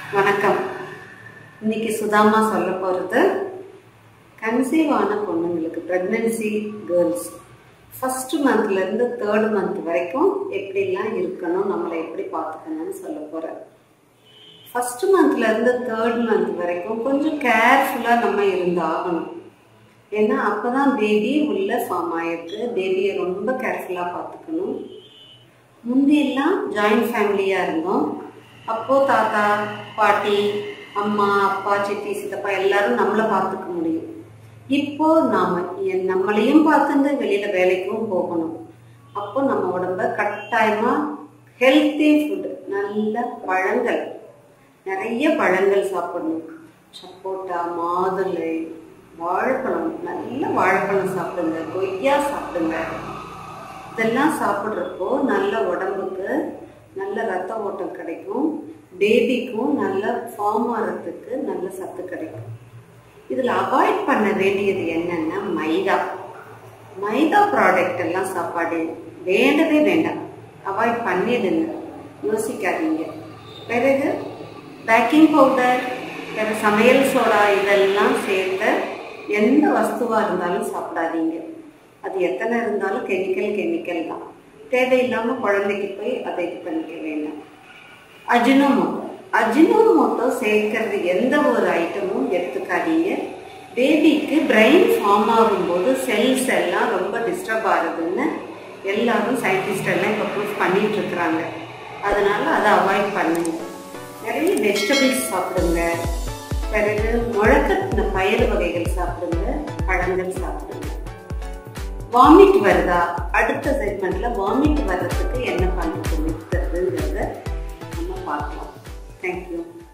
வணக்கம் இன்னைக்கு சுதாமா சொல்ல போகிறது கன்சீவ் ஆன பொண்ணுங்களுக்கு ப்ரெக்னென்சி கேர்ள்ஸ் ஃபர்ஸ்ட் மந்த்லேருந்து தேர்ட் மந்த் வரைக்கும் எப்படிலாம் இருக்கணும் நம்மளை எப்படி பார்த்துக்கணும்னு சொல்ல போகிறேன் ஃபர்ஸ்ட் மந்த்லேருந்து தேர்ட் மந்த் வரைக்கும் கொஞ்சம் கேர்ஃபுல்லாக நம்ம இருந்து ஆகணும் ஏன்னா அப்போ தான் பேபி உள்ள ஃபார்ம் ஆயிருக்கு பேபியை ரொம்ப கேர்ஃபுல்லாக பார்த்துக்கணும் முந்தியெல்லாம் ஜாயிண்ட் ஃபேமிலியாக இருந்தோம் அப்போது தாத்தா பாட்டி அம்மா அப்பா சித்தி சித்தப்பா எல்லாரும் நம்மளை பார்த்துக்க முடியும் இப்போ நாம் நம்மளையும் பார்த்துட்டு வெளியில் வேலைக்கும் போகணும் அப்போ நம்ம உடம்ப கட்டாயமாக ஹெல்த்தி ஃபுட் நல்ல பழங்கள் நிறைய பழங்கள் சாப்பிடணும் சப்போட்டா மாதுளை வாழைப்பழம் நல்ல வாழைப்பழம் சாப்பிடுங்க கொய்யா சாப்பிடுங்க இதெல்லாம் சாப்பிட்றப்போ நல்ல உடம்புக்கு நல்ல ரத்த ஓட்டம் கிடைக்கும் பேபிக்கும் நல்ல ஃபார்ம் ஆகிறதுக்கு நல்ல சத்து கிடைக்கும் இதில் அவாய்ட் பண்ண வேண்டியது என்னன்னா மைதா மைதா ப்ராடக்ட் எல்லாம் சாப்பாடு வேண்டவே வேண்டாம் அவாய்ட் பண்ணிடுங்க யோசிக்காதீங்க பிறகு பேக்கிங் பவுடர் பிறகு சமையல் சோடா இதெல்லாம் சேர்த்த எந்த வஸ்துவாக இருந்தாலும் சாப்பிடாதீங்க அது எத்தனை இருந்தாலும் கெமிக்கல் கெமிக்கல் தான் தேவையில்லாமல் குழந்தைக்கு போய் அதை இது பண்ணிக்க வேண்டாம் அஜினோமோட்டோ அஜினோமோட்டோ சேர்க்கறது எந்த ஒரு ஐட்டமும் எடுத்துக்காதீங்க பேபிக்கு பிரெயின் ஃபார்ம் ஆகும்போது செல்ஸ் எல்லாம் ரொம்ப டிஸ்டர்ப் ஆகுதுன்னு எல்லாரும் சயின்டிஸ்ட் எல்லாம் இப்போ ப்ரூஃப் பண்ணிட்டு இருக்கிறாங்க அதனால அதை அவாய்ட் பண்ணுங்க நிறைய வெஜிடபிள்ஸ் சாப்பிடுங்க பிறகு முழக்கத்தின பயிர் வகைகள் சாப்பிடுங்க பழங்கள் சாப்பிடுங்க வாமிட் வருதா அடுத்த செக்மெண்ட்ல வாமிட் வர்றதுக்கு என்ன பண்ணுறது நிறுத்துறதுங்கிறத நம்ம பார்க்கலாம் தேங்க்யூ